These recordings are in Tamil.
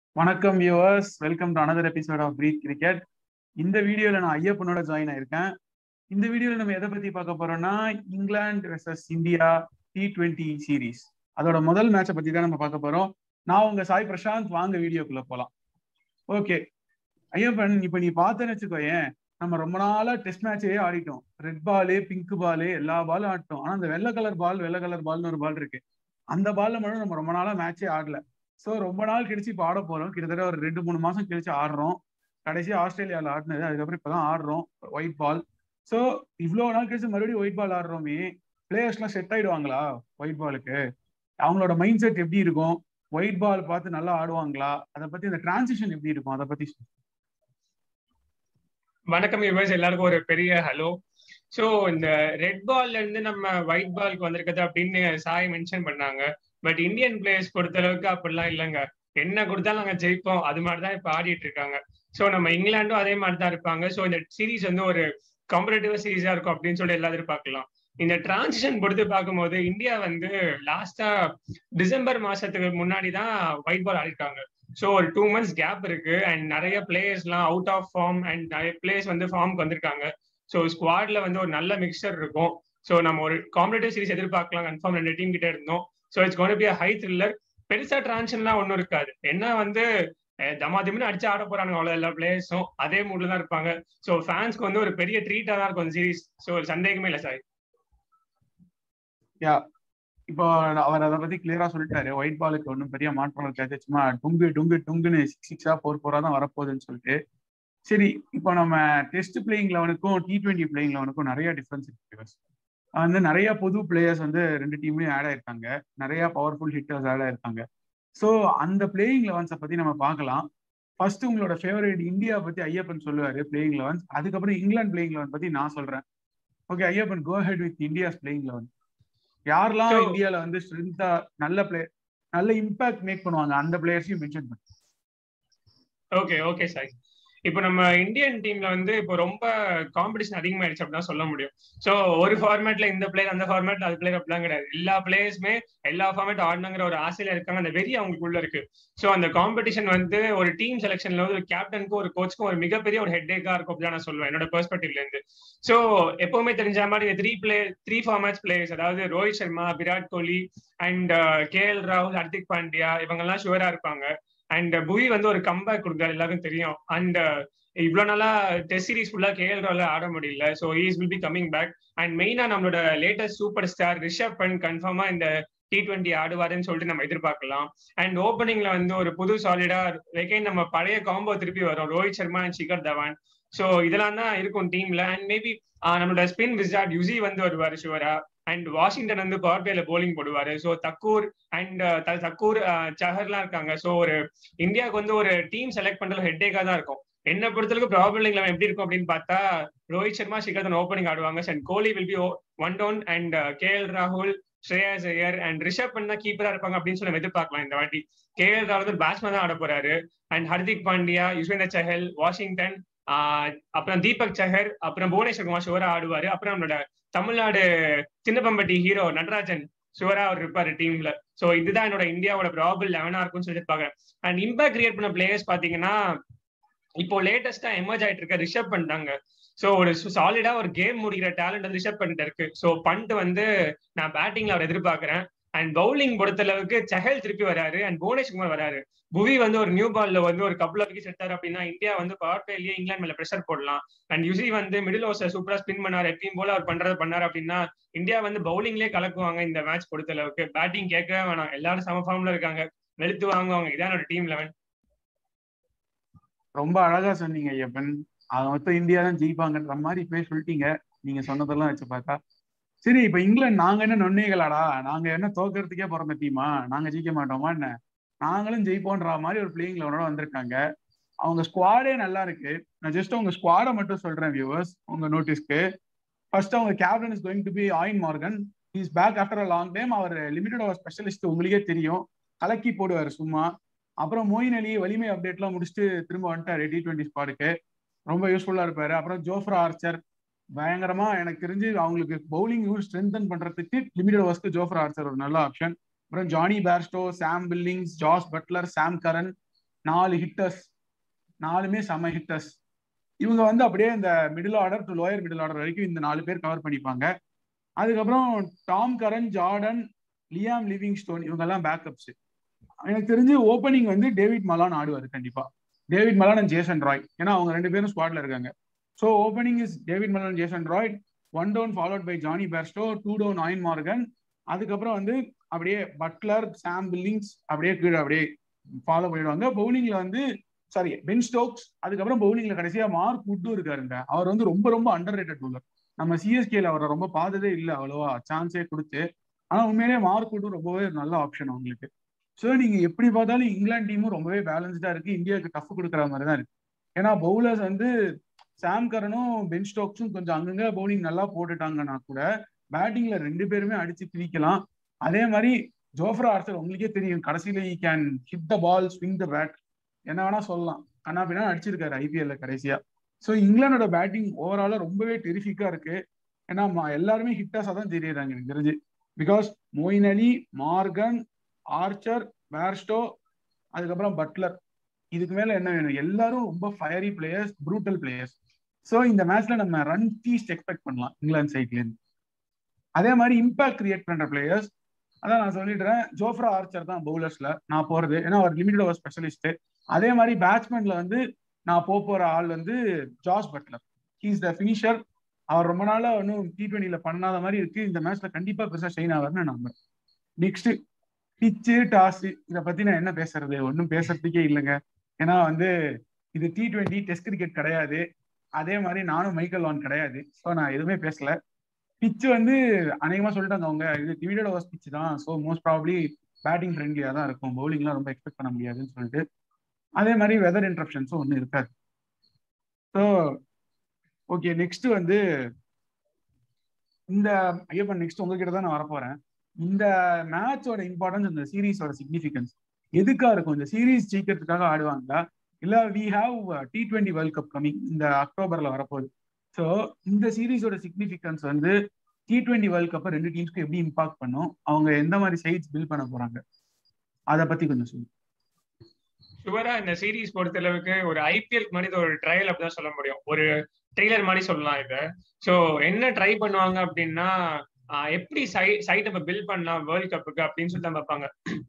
வணக்கம் viewers welcome to another episode of breathe cricket இந்த வீடியோல நான் ஐயப்பனோட ஜாயின் ஆயிருக்கேன் இந்த வீடியோல நம்ம எதை பத்தி பார்க்க போறோம்னா England versus India T twenty series அதோட முதல் மேட்சை பத்தி தான் நம்ம பார்க்க போறோம் நான் உங்க சாய் பிரசாந்த் வாங்க வீடியோக்குள்ள போலாம் ஓகே ஐயப்பன் இப்ப நீ பார்த்தேன்னு வச்சுக்கோயேன் நம்ம ரொம்ப நாளா டெஸ்ட் மேட்சே ஆடிட்டோம் ரெட் பாலு பிங்க் பாலு எல்லா பாலும் ஆடிட்டோம் ஆனா அந்த வெள்ளை கலர் பால் வெள்ளை கலர் பால்னு ஒரு பால் இருக்கு அந்த பால்ல மட்டும் நம்ம ரொம்ப நாளா மேட்சே ஆடல ஸோ ரொம்ப நாள் கழிச்சு இப்போ ஆட போறோம் கிட்டத்தட்ட ஒரு ரெண்டு மூணு மாசம் கழிச்சு ஆடுறோம் கடைசி ஆஸ்திரேலியாவில் ஆடினது அதுக்கப்புறம் இப்பதான் ஆடுறோம் ஒயிட் பால் ஸோ இவ்வளோ நாள் கழிச்சு மறுபடியும் ஒயிட் பால் ஆடுறோமே பிளேயர்ஸ்லாம் செட் ஆயிடுவாங்களா ஒயிட் பாலுக்கு அவங்களோட மைண்ட் செட் எப்படி இருக்கும் ஒயிட் பால் பார்த்து நல்லா ஆடுவாங்களா அதை பத்தி இந்த டிரான்சிஷன் எப்படி இருக்கும் அதை பத்தி வணக்கம் யூவர்ஸ் எல்லாருக்கும் ஒரு பெரிய ஹலோ ஸோ இந்த ரெட் பால்ல இருந்து நம்ம ஒயிட் பால்க்கு வந்திருக்குது அப்படின்னு சாய் மென்ஷன் பண்ணாங்க பட் இந்தியன் பிளேயர்ஸ் பொறுத்த அளவுக்கு அப்படிலாம் இல்லைங்க என்ன கொடுத்தாலும் நாங்கள் ஜெயிப்போம் அது மாதிரி தான் இப்போ ஆடிட்டு இருக்காங்க ஸோ நம்ம இங்கிலாண்டும் அதே மாதிரி தான் இருப்பாங்க ஸோ இந்த சீரீஸ் வந்து ஒரு காம்படேட்டிவ் சீரீஸா இருக்கும் அப்படின்னு சொல்லி எல்லாரும் எதிர்பார்க்கலாம் இந்த டிரான்சிஷன் பொறுத்து பார்க்கும்போது இந்தியா வந்து லாஸ்டா டிசம்பர் மாசத்துக்கு முன்னாடி தான் ஒயிட் பால் ஆடிருக்காங்க ஸோ ஒரு டூ மந்த்ஸ் கேப் இருக்கு அண்ட் நிறைய பிளேயர்ஸ்லாம் அவுட் ஆஃப் ஃபார்ம் அண்ட் நிறைய பிளேயர்ஸ் வந்து ஃபார்முக்கு வந்திருக்காங்க ஸோ ஸ்குவாட்ல வந்து ஒரு நல்ல மிக்சர் இருக்கும் ஸோ நம்ம ஒரு காம்படேட்டிவ் சீரிஸ் எதிர்பார்க்கலாம் கன்ஃபார்ம் ரெண்டு டீம் கிட்ட இருந்தோம் so it's gonna be high thriller பெருசா டிரான்ஷன்லாம் ஒன்றும் இருக்காது என்ன வந்து தமாதிமின்னு அடிச்சு ஆட போறாங்க அவ்வளோ எல்லா பிளேயர்ஸும் அதே மூட்ல தான் இருப்பாங்க ஸோ ஃபேன்ஸ்க்கு வந்து ஒரு பெரிய ட்ரீட்டா தான் இருக்கும் சீரிஸ் ஸோ சந்தேகமே இல்லை சார் யா இப்போ அவர் அதை பத்தி கிளியரா சொல்லிட்டாரு ஒயிட் பாலுக்கு ஒன்றும் பெரிய மாற்றம் இருக்காது சும்மா டுங்கு டுங்கு டுங்குன்னு சிக்ஸ் சிக்ஸா ஃபோர் ஃபோரா தான் வரப்போகுதுன்னு சொல்லிட்டு சரி இப்போ நம்ம டெஸ்ட் பிளேயிங் லெவனுக்கும் டி டுவெண்ட்டி பிளேயிங் லெவனுக்கும் நிறைய டிஃபரன்ஸ் இருக்கு வந்து நிறைய புது பிளேயர்ஸ் வந்து ரெண்டு டீம்லயும் ஆட் ஆயிருக்காங்க நிறைய பவர்ஃபுல் ஹிட்டர்ஸ் ஆட் ஆயிருக்காங்க ஸோ அந்த பிளேயிங் லெவன்ஸை பத்தி நம்ம பார்க்கலாம் ஃபர்ஸ்ட் உங்களோட ஃபேவரட் இந்தியா பத்தி ஐயப்பன் சொல்லுவாரு பிளேயிங் லெவன்ஸ் அதுக்கப்புறம் இங்கிலாந்து பிளேயிங் லெவன் பத்தி நான் சொல்றேன் okay Ayyappan go ahead with India's playing eleven யாரெல்லாம் இந்தியால வந்து ஸ்ட்ரென்த்தா நல்ல பிளே நல்ல இம்பாக்ட் மேக் பண்ணுவாங்க அந்த பிளேயர்ஸையும் மென்ஷன் பண்ணு ஓகே ஓகே சார் இப்போ நம்ம இந்தியன் டீம்ல வந்து இப்போ ரொம்ப காம்படிஷன் அதிகமாயிடுச்சு அப்படின்னு சொல்ல முடியும் ஸோ ஒரு ஃபார்மேட்ல இந்த பிளேயர் அந்த ஃபார்மேட்ல அது பிளேயர் அப்படிலாம் கிடையாது எல்லா பிளேயர்ஸுமே எல்லா ஃபார்மேட் ஆடணுங்கிற ஒரு ஆசையில இருக்காங்க அந்த வெறி அவங்களுக்குள்ள இருக்கு ஸோ அந்த காம்படிஷன் வந்து ஒரு டீம் செலெக்ஷன்ல வந்து ஒரு கேப்டனுக்கும் ஒரு கோச்சுக்கும் ஒரு மிகப்பெரிய ஒரு ஹெட்டேக்கா இருக்கும் அப்படின்னு நான் சொல்லுவேன் என்னோட பெர்ஸ்பெக்டிவ்ல இருந்து ஸோ எப்பவுமே தெரிஞ்ச மாதிரி three player three formats players அதாவது Rohit Sharma Virat Kohli and K L ராகுல் ஹர்திக் பாண்டியா இவங்கெல்லாம் ஷுவரா இருப்பாங்க அண்ட் புவி வந்து ஒரு கம்பேக் கொடுக்குறாரு எல்லாருக்கும் தெரியும் அண்ட் இவ்வளவு நாளா டெஸ்ட் சீரிஸ் ஃபுல்லா கேஎல் ரால ஆட முடியல so he's will be coming back and மெயினா நம்மளோட latest superstar Rishabh Pant கன்ஃபார்மா இந்த டி டுவெண்ட்டி ஆடுவாருன்னு சொல்லிட்டு நம்ம எதிர்பார்க்கலாம் அண்ட் ஓப்பனிங்ல வந்து ஒரு புது சாலிடா வெகைன் நம்ம பழைய காம்போ திருப்பி வரும் ரோஹித் சர்மா அண்ட் ஷிகர் தவான் ஸோ இதெல்லாம் தான் இருக்கும் டீம்ல அண்ட் மேபி நம்மளோட ஸ்பின் விசார்ட் யுசி வந்து வருவாரு ஷுவரா அண்ட் வாஷிங்டன் வந்து பவர் பிளேல போலிங் போடுவாரு ஸோ தக்கூர் அண்ட் தக்கூர் சஹர்லாம் இருக்காங்க ஸோ ஒரு இந்தியாவுக்கு வந்து ஒரு டீம் செலக்ட் பண்றது ஹெட்டேக்கா தான் இருக்கும் என்ன பொறுத்தளவுக்கு ப்ராப்ளம் லெவன் எப்படி இருக்கும் அப்படின்னு பார்த்தா ரோஹித் சர்மா சிகர் ஓப்பனிங் ஆடுவாங்க and Kohli will be one down and K L ராகுல் ஸ்ரேயாஸ் ஐயர் அண்ட் ரிஷப் பண்ணா கீப்பரா இருப்பாங்க அப்படின்னு சொல்லி எதிர்பார்க்கலாம் இந்த வாட்டி கே எல் ராகுல் பேட்ஸ்மேன் தான் ஆட போறாரு அண்ட் ஹர்திக் பாண்டியா யுஸ்வேந்தர் சஹல் வாஷிங்டன் அப்புறம் தீபக் சஹர் அப்புறம் புவனேஸ்வர் குமார் ஷுவரா ஆடுவாரு அப்புறம் நம்மளோட தமிழ்நாடு சின்னப்பம்பட்டி ஹீரோ நடராஜன் ஷுவரா அவர் இருப்பாரு டீம்ல சோ இதுதான் என்னோட இந்தியாவோட ப்ராபிள் லெவனா இருக்கும்னு சொல்லிட்டு பாக்குறேன் அண்ட் இம்பாக்ட் கிரியேட் பண்ண பிளேயர்ஸ் பாத்தீங்கன்னா இப்போ லேட்டஸ்டா எமர்ஜ் ஆயிட்டு இருக்க ரிஷப் பண்ணிட்டாங்க ஸோ ஒரு சாலிடா ஒரு கேம் முடிக்கிற டேலண்ட் வந்து ரிஷப் பண்ணிட்டு இருக்கு ஸோ பண்ட் வந்து நான் பேட்டிங்ல அவர் எதிர்பார்க்கிறேன் அண்ட் பவுலிங் பொறுத்த அளவுக்கு சஹல் திருப்பி வராரு அண்ட் புவனேஷ்குமார் வராரு புவி வந்து ஒரு நியூ பால்ல வந்து ஒரு கப்பல் விக்கெட் எடுத்தாரு அப்படின்னா இந்தியா வந்து பவர் பிளேலயே இங்கிலாந்து மேல ப்ரெஷர் போடலாம் அண்ட் யுசி வந்து மிடில் ஓவர்ஸ் சூப்பரா ஸ்பின் பண்ணாரு எப்பயும் போல அவர் பண்றது பண்ணாரு அப்படின்னா இந்தியா வந்து பவுலிங்லேயே கலக்குவாங்க இந்த மேட்ச் பொறுத்த அளவுக்கு பேட்டிங் கேட்கவே வேணாம் எல்லாரும் சம ஃபார்ம்ல இருக்காங்க வெளுத்து வாங்குவாங்க இதான் என்னோட டீம் லெவன் ரொம்ப அழகா சொன்னீங்க ஐயப்பன் அதை மொத்தம் இந்தியா தான் ஜெயிப்பாங்கன்ற மாதிரி போய் சொல்லிட்டீங்க நீங்க சொன்னதெல்லாம் வச்சு பார்த்தா சரி இப்ப இங்கிலாந்து நாங்க என்ன நொன்னைகளாடா நாங்க என்ன தோக்கிறதுக்கே பிறந்த டீமா நாங்க ஜெயிக்க மாட்டோமா என்ன நாங்களும் ஜெயிப்போன்ற மாதிரி ஒரு பிளேயிங் லெவனோட வந்திருக்காங்க அவங்க ஸ்குவாடே நல்லா இருக்கு நான் ஜஸ்ட் உங்க ஸ்குவாடை மட்டும் சொல்றேன் வியூவர்ஸ் உங்க நோட்டீஸ்க்கு ஃபர்ஸ்ட் அவங்க captain is going to be Eoin Morgan is back after a long time அவர் லிமிடெட் ஓவர் ஸ்பெஷலிஸ்ட் உங்களுக்கே தெரியும் கலக்கி போடுவார் சும்மா அப்புறம் மோயின் அலி வலிமை அப்டேட்லாம் முடிச்சுட்டு திரும்ப வந்துட்டாரு டி டுவெண்ட்டி ஸ்பாடுக்கு ரொம்ப யூஸ்ஃபுல்லா இருப்பாரு அப்புறம் ஜோஃப்ரா ஆர்ச்சர் பயங்கரமா எனக்கு தெரிஞ்சு அவங்களுக்கு பவுலிங் ஸ்ட்ரென்தன் பண்றதுக்கு லிமிடெட் ஓவர்ஸ்க்கு ஜோஃப்ரா ஆர்ச்சர் ஒரு நல்ல ஆப்ஷன் அப்புறம் Jonny Bairstow Sam Billings Jos Buttler Sam Curran நாலு ஹிட்டர்ஸ் நாலுமே செம ஹிட்டர்ஸ் இவங்க வந்து அப்படியே இந்த middle order to lower middle order வரைக்கும் இந்த நாலு பேர் கவர் பண்ணிப்பாங்க அதுக்கப்புறம் Tom Curran Jordan Liam Livingstone இவங்க எல்லாம் பேக்கப்ஸ் எனக்கு தெரிஞ்சு ஓப்பனிங் வந்து டேவிட் மலான் ஆடுவார் கண்டிப்பா David Malan and Jason Roy ஏன்னா அவங்க ரெண்டு பேரும் ஸ்குவாட்ல இருக்காங்க so opening is David Malan Jason Roy one down followed by Jonny Bairstow two down Eoin Morgan அதுக்கப்புறம் வந்து அப்படியே பட்லர் சாம் பில்லிங்ஸ் அப்படியே கீழே அப்படியே ஃபாலோ பண்ணிடுவாங்க பவுலிங்ல வந்து சாரி பென் ஸ்டோக்ஸ் அதுக்கப்புறம் பவுலிங்ல கடைசியா மார்க் வுட்டும் இருக்காருங்க அவர் வந்து ரொம்ப ரொம்ப அண்டர் ரேட்டட் பவுலர் நம்ம சிஎஸ்கேல அவரை ரொம்ப பார்த்ததே இல்லை அவ்வளோவா சான்ஸே கொடுத்து ஆனா உண்மையிலேயே மார்க் வுட்டும் ரொம்பவே ஒரு நல்ல ஆப்ஷன் அவங்களுக்கு ஸோ நீங்க எப்படி பார்த்தாலும் இங்கிலாந்து டீமும் ரொம்பவே பேலன்ஸ்டா இருக்கு இந்தியாவுக்கு டஃப் கொடுக்குற மாதிரி தான் இருக்கு ஏன்னா பவுலர்ஸ் வந்து சாம் கரனும் பென் ஸ்டோக்ஸும் கொஞ்சம் அங்கங்க பவுலிங் நல்லா போட்டுட்டாங்கன்னா கூட பேட்டிங்ல ரெண்டு பேருமே அடிச்சு பிரிக்கலாம் அதே மாதிரி ஜோஃப்ரா ஆர்சர் உங்களுக்கே தெரியும் கடைசியில he can hit the ball swing the bat என்ன வேணா சொல்லலாம் கண்ணா பின்னா அடிச்சிருக்காரு ஐபிஎல்ல கடைசியா ஸோ இங்கிலாந்தோட பேட்டிங் ஓவராலா ரொம்பவே டெரிஃபிக்கா இருக்கு ஏன்னா எல்லாருமே ஹிட்டாஸா தான் தெரியுறாங்க எனக்கு தெரிஞ்சு because Moeen Ali Morgan Archer Bairstow அதுக்கப்புறம் பட்லர் இதுக்கு மேல என்ன வேணும் எல்லாரும் ரொம்ப fiery players brutal players so இந்த மேட்ச்ல நம்ம ரன் ஃபீஸ்ட் எக்ஸ்பெக்ட் பண்ணலாம் இங்கிலாந்து சைட்ல இருந்து அதே மாதிரி இம்பாக்ட் கிரியேட் பண்ற பிளேயர்ஸ் அதான் நான் சொல்லிடுறேன் ஜோஃப்ரா ஆர்ச்சர் தான் பவுலர்ஸ்ல நான் போறது ஏன்னா அவர் லிமிடெட் ஓவர் ஸ்பெஷலிஸ்ட் அதே மாதிரி பேட்ஸ்மேன்ல வந்து நான் போக போற ஆள் வந்து Jos Buttler he's the finisher அவர் ரொம்ப நாளா ஒன்றும் டி ட்வெண்ட்டில பண்ணாத மாதிரி இருக்கு இந்த மேட்ச்ல கண்டிப்பா பெருசா ஷைன் ஆவார்னு நம்புறேன் நெக்ஸ்ட் பிச்சு டாஸ் இதை பத்தி நான் என்ன பேசுறது ஒன்றும் பேசுறதுக்கே இல்லைங்க ஏன்னா வந்து இது டி ட்வெண்ட்டி டெஸ்ட் கிரிக்கெட் கிடையாது அதே மாதிரி நானும் மைக்கேல் வான் கிடையாது ஸோ நான் எதுவுமே பேசல பிச்சு வந்து அநேகமா சொல்லிட்டாங்க அவங்க இது டிவிடட் ஓவர்ஸ் பிச்சு தான் ஸோ மோஸ்ட் ப்ராப்ளி பேட்டிங் ஃப்ரெண்ட்லியா தான் இருக்கும் பவுலிங்லாம் ரொம்ப எக்ஸ்பெக்ட் பண்ண முடியாதுன்னு சொல்லிட்டு அதே மாதிரி வெதர் இன்ட்ரப்ஷன்ஸும் ஒன்றும் இருக்காது ஸோ ஓகே நெக்ஸ்ட் வந்து இந்த ஐயப்பன் நெக்ஸ்ட் உங்ககிட்ட தான் நான் வரப்போறேன் இந்த மேட்சோட இம்பார்ட்டன்ஸ் இந்த சீரீஸோட சிக்னிஃபிகன்ஸ் எதுக்கா இருக்கும் இந்த சீரீஸ் ஜெயிக்கிறதுக்காக ஆடுவாங்களா இல்ல we have T twenty world cup coming இந்த அக்டோபர்ல வரப்போகுது ஸோ இந்த சீரீஸோட சிக்னிஃபிகன்ஸ் வந்து டி டுவெண்ட்டி வேர்ல்ட் கப்பை ரெண்டு டீம்ஸ்க்கு எப்படி இம்பாக்ட் பண்ணும் அவங்க எந்த மாதிரி சைட்ஸ் பில்ட் பண்ண போறாங்க அதை பத்தி கொஞ்சம் சொல்லுங்க ஷுவரா இந்த சீரீஸ் பொறுத்தளவுக்கு ஒரு ஐபிஎல் மாதிரி ஒரு ட்ரையல் அப்படிதான் சொல்ல முடியும் ஒரு ட்ரெய்லர் மாதிரி சொல்லலாம் இதை ஸோ என்ன ட்ரை பண்ணுவாங்க அப்படின்னா எப்படி சை சைட் நம்ம பில்ட் பண்ணலாம் வேர்ல்ட் கப்புக்கு அப்படின்னு சொல்லி தான் பார்ப்பாங்க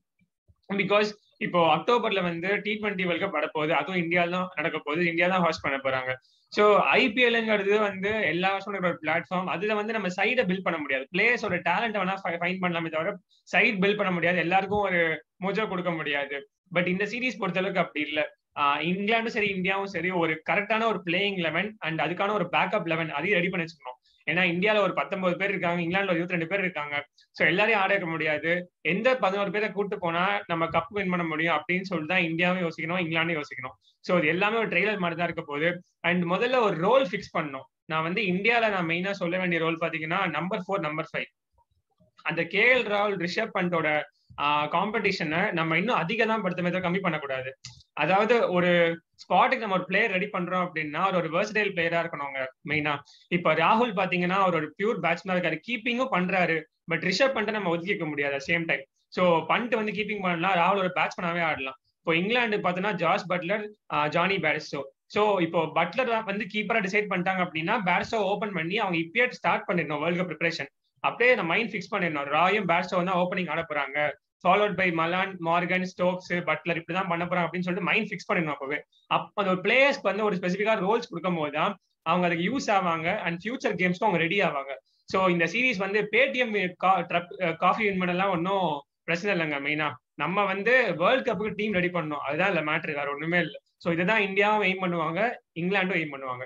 பிகாஸ் இப்போ அக்டோபர்ல வந்து டி டுவெண்ட்டி வேர்ல்ட் கப் வரப்போகுது அதுவும் இந்தியாவில் தான் நடக்க போகுது இந்தியா தான் ஹோஸ்ட் பண்ண போறாங்க ஸோ ஐபிஎல்ங்கிறது வந்து எல்லா வருஷம் ஒரு பிளாட்ஃபார்ம் அதுல வந்து நம்ம சைடை பில்ட் பண்ண முடியாது பிளேயர்ஸோட டேலண்ட் வேணா ஃபைன் பண்ணலாமே தவிர சைட் பில்ட் பண்ண முடியாது எல்லாருக்கும் ஒரு மொஜோ கொடுக்க முடியாது பட் இந்த சீரீஸ் பொறுத்தளவுக்கு அப்படி இல்லை இங்கிலாண்டும் சரி இந்தியாவும் சரி ஒரு கரெக்டான ஒரு பிளேயிங் லெவன் அண்ட் அதுக்கான ஒரு பேக்கப் லெவன் அதையும் ரெடி பண்ணி வச்சுக்கணும் ஏன்னா இந்தியாவில ஒரு பத்தொன்பது பேர் இருக்காங்க இங்கிலாந்துல ஒரு இருபத்தி ரெண்டு பேர் இருக்காங்க ஸோ எல்லாரையும் ஆட வைக்க முடியாது எந்த பதினோரு பேரை கூட்டு போனா நம்ம கப் வின் பண்ண முடியும் அப்படின்னு சொல்லிட்டு தான் இந்தியாவும் யோசிக்கணும் இங்கிலாண்டும் யோசிக்கணும் ஸோ இது எல்லாமே ஒரு ட்ரெய்லர் மாதிரி தான் இருக்க போகுது அண்ட் முதல்ல ஒரு ரோல் ஃபிக்ஸ் பண்ணணும் நான் வந்து இந்தியாவில நான் மெயினா சொல்ல வேண்டிய ரோல் பாத்தீங்கன்னா நம்பர் ஃபோர் நம்பர் ஃபைவ் அந்த கே எல் ராகுல் ரிஷப் பண்டோட காம்படிஷனை நம்ம இன்னும் அதிகம் தான் படுத்த மாதிரி கம்மி பண்ணக்கூடாது அதாவது ஒரு ஸ்பாட்டுக்கு நம்ம ஒரு பிளேயர் ரெடி பண்றோம் அப்படின்னா அவர் ஒரு வேர்ஸ்டைல் பிளேயரா இருக்கணுங்க மெயினா இப்ப ராகுல் பாத்தீங்கன்னா அவர் ஒரு பியூர் பேட்ஸ்மேன் இருக்காரு கீப்பிங்கும் பண்றாரு பட் ரிஷப் பண்ணிட்டு நம்ம ஒதுக்கிக்க முடியாது சேம் டைம் சோ பண்ணிட்டு வந்து கீப்பிங் பண்ணலாம் ராகுல் ஒரு பேட்ஸ்மேனாவே ஆடலாம் இப்போ இங்கிலாந்து பார்த்தோன்னா George Buttler Jonny Bairstow so இப்போ பட்லர் வந்து கீப்பரா டிசைட் பண்ணிட்டாங்க அப்படின்னா பேட்ஸ்டோ ஓபன் பண்ணி அவங்க இப்பயே ஸ்டார்ட் பண்ணிடணும் வேர்ல்ட் கப் ப்ரிப்பரேஷன் அப்படியே நம்ம மைண்ட் ஃபிக்ஸ் பண்ணிடணும் ராயும் பேட்ஸ்டோ தான் ஓப்பனிங் ஆட போறாங்க followed by Malan Morgan Stokes Buttler இப்படிதான் பண்ண போறாங்க அப்படின்னு சொல்லிட்டு மைண்ட் ஃபிக்ஸ் பண்ணிடணும் அப்பவே அப்ப அந்த ஒரு பிளேயர்ஸ்க்கு வந்து ஒரு ஸ்பெசிஃபிக்கா ரோல்ஸ் கொடுக்கும் போது தான் அவங்க அதுக்கு யூஸ் ஆவாங்க அண்ட் ஃபியூச்சர் கேம்ஸ்க்கும் அவங்க ரெடி ஆவாங்க ஸோ இந்த சீரீஸ் வந்து பேடிஎம் காஃபி வின் பண்ணலாம் ஒன்றும் பிரச்சனை இல்லைங்க மெயினா நம்ம வந்து வேர்ல்ட் கப்புக்கு டீம் ரெடி பண்ணணும் அதுதான் இல்ல மேட்ரு வேற ஒண்ணுமே இல்லை ஸோ இதை தான் இந்தியாவும் எய்ம் பண்ணுவாங்க இங்கிலாண்டும் எய்ம் பண்ணுவாங்க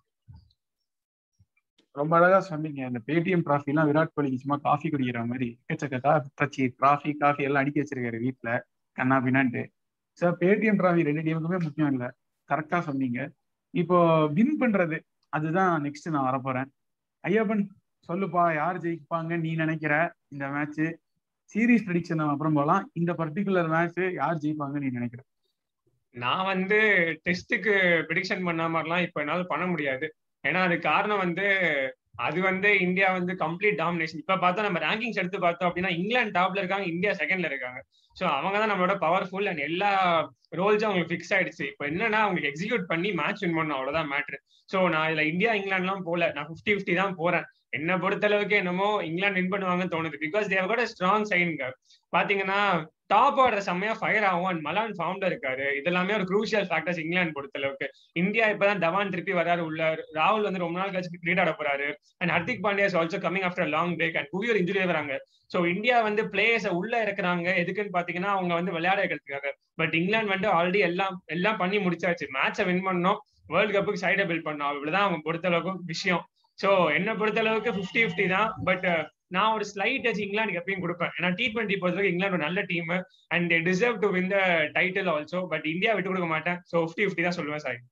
ரொம்ப அழகா சொன்னீங்க இந்த பேடிஎம் ட்ராஃபி எல்லாம் விராட் கோலிக்கு சும்மா காஃபி குடிக்கிற மாதிரி எக்கச்சக்கா தச்சி ட்ராஃபி காஃபி எல்லாம் அடிக்க வச்சிருக்காரு வீட்டுல கண்ணா பின்னான்ட்டு சார் பேடிஎம் ட்ராஃபி ரெண்டு டீமுக்குமே முக்கியம் இல்லை கரெக்டா சொன்னீங்க இப்போ வின் பண்றது அதுதான் நெக்ஸ்ட் நான் வரப்போறேன் ஐயப்பன் சொல்லுப்பா யார் ஜெயிப்பாங்க நீ நினைக்கிற இந்த மேட்ச் சீரீஸ் ப்ரெடிக்ஷன் அப்புறம் போகலாம் இந்த பர்டிகுலர் மேட்ச் யார் ஜெயிப்பாங்க நீ நினைக்கிற நான் வந்து டெஸ்ட்டுக்கு ப்ரிடிக்ஷன் பண்ண மாதிரிலாம் இப்போ என்னால் பண்ண முடியாது ஏன்னா அது காரணம் வந்து அது வந்து இந்தியா வந்து கம்ப்ளீட் டாமினேஷன் இப்ப பார்த்தா நம்ம ரேங்கிங்ஸ் எடுத்து பார்த்தோம் அப்படின்னா இங்கிலாந்து டாப்ல இருக்காங்க இந்தியா செகண்ட்ல இருக்காங்க சோ அவங்க தான் நம்மளோட பவர்ஃபுல் அண்ட் எல்லா ரோல்ஸும் அவங்களுக்கு ஃபிக்ஸ் ஆயிடுச்சு இப்போ என்னன்னா அவங்களுக்கு எக்ஸிக்யூட் பண்ணி மேட்ச் வின் பண்ணணும் அவ்வளவுதான் மேட்ரு சோ நான் இதுல இந்தியா இங்கிலாந்துலாம் போல நான் ஃபிஃப்டி ஃபிஃப்டி தான் போறேன் என்ன பொறுத்த அளவுக்கு என்னமோ இங்கிலாந்து வின் பண்ணுவாங்கன்னு தோணுது பிகாஸ் தேவ் கூட ஸ்ட்ராங் சைனுங்க பாத்தீங்கன்னா டாப் ஆர்டர் செம்மையா ஃபயர் ஆகும் அண்ட் மலான் ஃபார்ம்ல இருக்காரு இதெல்லாமே ஒரு குரூஷியல் ஃபேக்டர்ஸ் இங்கிலாந்து பொறுத்த அளவுக்கு இந்தியா இப்பதான் தவான் திருப்பி வராரு உள்ள ராகுல் வந்து ரொம்ப நாள் கழிச்சு கிரிக்கெட் ஆட போறாரு and Hardik Pandya is also coming after long break and புவியூர் இன்ஜுரி வராங்க சோ இந்தியா வந்து பிளேயர்ஸ் உள்ள இருக்கிறாங்க எதுக்குன்னு பாத்தீங்கன்னா அவங்க வந்து விளையாட வைக்கிறதுக்காக பட் இங்கிலாந்து வந்து ஆல்ரெடி எல்லாம் எல்லாம் பண்ணி முடிச்சாச்சு மேட்சை வின் பண்ணோம் வேர்ல்டு கப்புக்கு சைடை பில்ட் பண்ணோம் அவ்வளவுதான் அவங்க பொறுத்த அளவுக்கு விஷயம் சோ என்ன பொறுத்த அளவுக்கு பிப்டி பிப்டி தான் பட் நான் ஒரு ஸ்லைட் டச் இங்கிலாந்து எப்பயும் கொடுப்பேன் ஏன்னா டி டுவெண்ட்டி பொறுத்தவரைக்கும் இங்கிலாந்து ஒரு நல்ல team and they deserve to win the title also but India விட்டு கொடுக்க மாட்டேன் ஸோ ஃபிஃப்டி ஃபிஃப்டி தான் சொல்லுவேன் சார்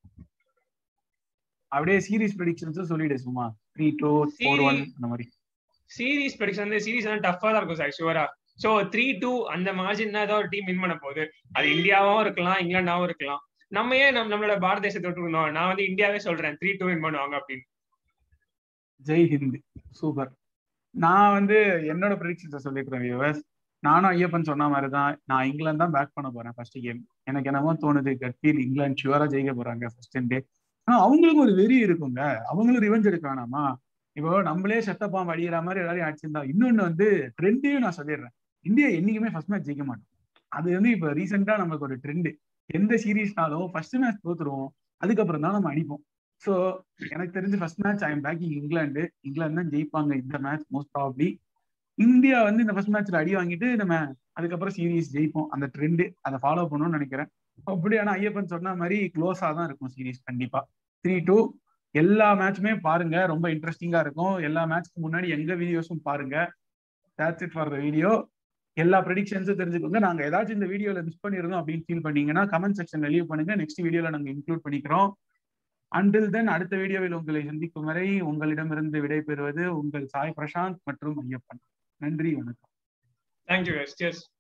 அப்படியே சீரிஸ் ப்ரெடிக்ஷன்ஸ் சொல்லிடு சும்மா த்ரீ டூ ஃபோர் ஒன் அந்த மாதிரி சீரிஸ் ப்ரெடிக்ஷன் வந்து சீரிஸ் வந்து டஃபா தான் இருக்கும் சார் ஷுவரா ஸோ த்ரீ டூ அந்த மார்ஜின் தான் ஏதோ ஒரு டீம் வின் பண்ண போகுது அது இந்தியாவும் இருக்கலாம் இங்கிலாண்டாவும் இருக்கலாம் நம்ம ஏன் நம்ம நம்மளோட பாரத தேசத்தை விட்டு இருந்தோம் நான் வந்து இந்தியாவே சொல்றேன் த்ரீ டூ வின் பண்ணுவாங்க அப்படின்னு ஜெய் ஹிந்த் சூப்பர் நான் வந்து என்னோட ப்ரெடிக்ஷன்ஸை சொல்லிக்கிறேன் வியூவர்ஸ் நானும் ஐயப்பன் சொன்ன மாதிரி தான் நான் இங்கிலாந்து தான் பேக் பண்ண போறேன் ஃபர்ஸ்ட் கேம் எனக்கு என்னமோ தோணுது கட்பீல் இங்கிலாந்து ஷுவரா ஜெயிக்க போறாங்க ஃபர்ஸ்ட் டே ஆனா அவங்களுக்கும் ஒரு வெறி இருக்குங்க அவங்களும் ரிவெஞ்ச் எடுக்க வேணாமா இப்போ நம்மளே செத்தப்பாம்பு அடிக்கிற மாதிரி எல்லாரையும் அடிச்சிருந்தா இன்னொன்னு வந்து ட்ரெண்டையும் நான் சொல்லிடுறேன் இந்தியா என்னைக்குமே ஃபர்ஸ்ட் மேட்ச் ஜெயிக்க மாட்டோம் அது வந்து இப்போ ரீசெண்டா நமக்கு ஒரு ட்ரெண்டு எந்த சீரீஸ்னாலும் ஃபர்ஸ்ட் மேட்ச் தோத்துருவோம் அதுக்கப்புறம் தான் நம்ம அடிப்போம் ஸோ எனக்கு தெரிஞ்சு first match I am backing England England தான் ஜெயிப்பாங்க இந்த மேட்ச் மோஸ்ட் ப்ராப்ளி இந்தியா வந்து இந்த ஃபர்ஸ்ட் மேட்ச்ல அடி வாங்கிட்டு நம்ம அதுக்கப்புறம் சீரீஸ் ஜெயிப்போம் அந்த ட்ரெண்டு அதை ஃபாலோ பண்ணணும்னு நினைக்கிறேன் அப்படி ஆனா ஐயப்பன் சொன்ன மாதிரி க்ளோஸா தான் இருக்கும் சீரீஸ் கண்டிப்பா த்ரீ டூ எல்லா மேட்சுமே பாருங்க ரொம்ப இன்ட்ரெஸ்டிங்கா இருக்கும் எல்லா மேட்ச்க்கு முன்னாடி எங்க வீடியோஸும் பாருங்க that's it for the video எல்லா ப்ரெடிக்ஷன்ஸும் தெரிஞ்சுக்கோங்க நாங்க ஏதாச்சும் இந்த வீடியோல மிஸ் பண்ணிருந்தோம் அப்படின்னு ஃபீல் பண்ணீங்கன்னா கமெண்ட் செக்ஷன்ல லீவ் பண்ணுங்க நெக்ஸ்ட் வீடியோல நாங்க இன்க்ளூட் பண்ணிக்கிறோம் அண்டில் தென் அடுத்த வீடியோவில் உங்களை சந்திக்கும் வரை உங்களிடமிருந்து விடைபெறுவது உங்கள் சாய் பிரசாந்த் மற்றும் ஐயப்பன் நன்றி வணக்கம் தேங்க்யூ எஸ்